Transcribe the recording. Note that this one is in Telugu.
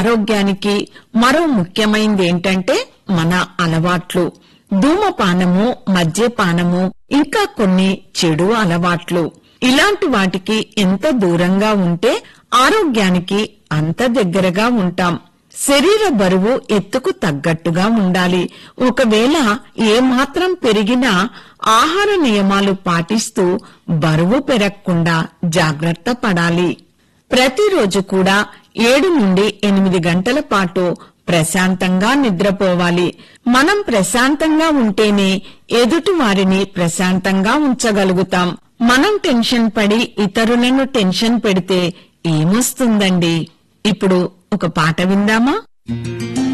ఆరోగ్యానికి మరో ముఖ్యమైనది ఏంటంటే మన అలవాట్లు ధూమపానము మద్యపానము ఇంకా కొన్ని చెడు అలవాట్లు ఇలాంటి వాటికి ఎంత దూరంగా ఉంటే ఆరోగ్యానికి అంత దగ్గరగా ఉంటాం శరీర బరువు ఎత్తుకు తగ్గట్టుగా ఉండాలి ఒకవేళ ఏమాత్రం పెరిగినా ఆహార నియమాలు పాటిస్తూ బరువు పెరగకుండా జాగ్రత్త పడాలి ప్రతిరోజు కూడా ఏడు నుండి ఎనిమిది గంటల పాటు ప్రశాంతంగా నిద్రపోవాలి మనం ప్రశాంతంగా ఉంటేనే ఎదుటి వారిని ప్రశాంతంగా ఉంచగలుగుతాం మనం టెన్షన్ పడి ఇతరులను టెన్షన్ పెడితే ఏమొస్తుందండి ఇప్పుడు ఒక పాట విందామా